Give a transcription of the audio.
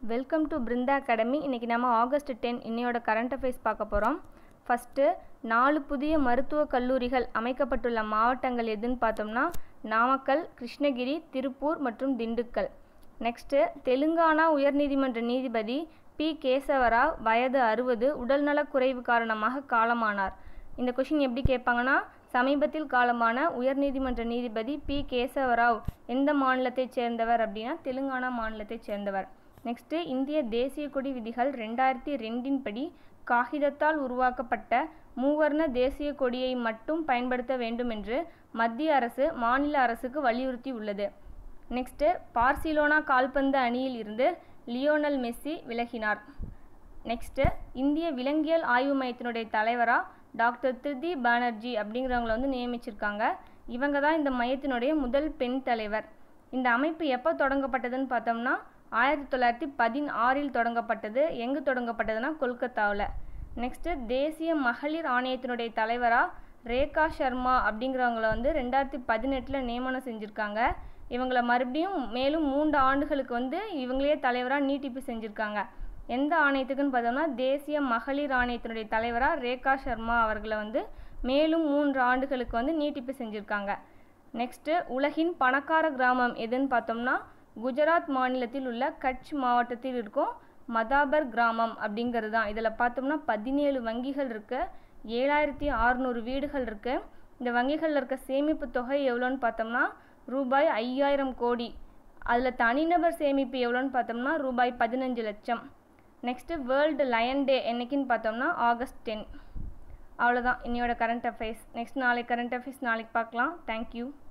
welcome to Brinda academy இன்றைக்கி நம்ம August ten இன்னையோட கரண்ட் அஃபேர்ஸ் பார்க்க போகிறோம் ஃபஸ்ட்டு நாலு புதிய மருத்துவக் கல்லூரிகள் அமைக்கப்பட்டுள்ள மாவட்டங்கள் எதுன்னு பார்த்தோம்னா நாமக்கல் கிருஷ்ணகிரி திருப்பூர் மற்றும் திண்டுக்கல் நெக்ஸ்ட்டு தெலுங்கானா உயர்நீதிமன்ற நீதிபதி பி கேசவராவ் வயது அறுபது உடல்நலக் குறைவு காரணமாக காலமானார் இந்த கொஷின் எப்படி கேட்பாங்கன்னா சமீபத்தில் காலமான உயர்நீதிமன்ற நீதிபதி பி கேசவராவ் எந்த மாநிலத்தைச் சேர்ந்தவர் அப்படின்னா தெலுங்கானா மாநிலத்தைச் சேர்ந்தவர் நெக்ஸ்ட்டு இந்திய தேசிய கொடி விதிகள் ரெண்டாயிரத்தி ரெண்டின் படி காகிதத்தால் உருவாக்கப்பட்ட மூவர்ண தேசிய கொடியை மட்டும் பயன்படுத்த வேண்டும் என்று மத்திய அரசு மாநில அரசுக்கு வலியுறுத்தி உள்ளது நெக்ஸ்ட்டு பார்சிலோனா கால்பந்து அணியில் இருந்து லியோனல் மெஸ்ஸி விலகினார் நெக்ஸ்ட்டு இந்திய விலங்கியல் ஆய்வு மையத்தினுடைய தலைவராக டாக்டர் திருதி பானர்ஜி அப்படிங்கிறவங்கள வந்து நியமிச்சிருக்காங்க இவங்க தான் இந்த மையத்தினுடைய முதல் பெண் தலைவர் இந்த அமைப்பு எப்போ தொடங்கப்பட்டதுன்னு பார்த்தோம்னா ஆயிரத்தி தொள்ளாயிரத்தி பதினாறில் தொடங்கப்பட்டது எங்கே தொடங்கப்பட்டதுன்னா கொல்கத்தாவில் நெக்ஸ்ட்டு தேசிய மகளிர் ஆணையத்தினுடைய தலைவராக ரேகா சர்மா அப்படிங்கிறவங்கள வந்து ரெண்டாயிரத்தி பதினெட்டில் நியமனம் செஞ்சுருக்காங்க இவங்கள மறுபடியும் மேலும் மூன்று ஆண்டுகளுக்கு வந்து இவங்களே தலைவராக நீட்டிப்பு செஞ்சுருக்காங்க எந்த ஆணையத்துக்குன்னு பார்த்தோம்னா தேசிய மகளிர் ஆணையத்தினுடைய தலைவராக ரேகா சர்மா அவர்களை வந்து மேலும் மூன்று ஆண்டுகளுக்கு வந்து நீட்டிப்பு செஞ்சுருக்காங்க நெக்ஸ்ட்டு உலகின் பணக்கார கிராமம் எதுன்னு பார்த்தோம்னா குஜராத் மாநிலத்தில் உள்ள கட்ச் மாவட்டத்தில் இருக்கும் மதாபர் கிராமம் அப்படிங்கிறது தான் இதில் பார்த்தோம்னா பதினேழு வங்கிகள் இருக்குது ஏழாயிரத்தி அறநூறு வீடுகள் இருக்குது இந்த வங்கிகளில் இருக்க சேமிப்பு தொகை எவ்வளோன்னு பார்த்தோம்னா ரூபாய் ஐயாயிரம் கோடி அதில் தனிநபர் சேமிப்பு எவ்வளோன்னு பார்த்தோம்னா ரூபாய் பதினஞ்சு லட்சம் நெக்ஸ்ட்டு வேர்ல்டு லயன் டே என்னைக்குன்னு பார்த்தோம்னா ஆகஸ்ட் டென் அவ்வளோதான் இன்னையோட கரண்ட் அஃபேர்ஸ் நெக்ஸ்ட் நாளைக்கு கரண்ட் அஃபேர்ஸ் நாளைக்கு பார்க்கலாம் தேங்க்யூ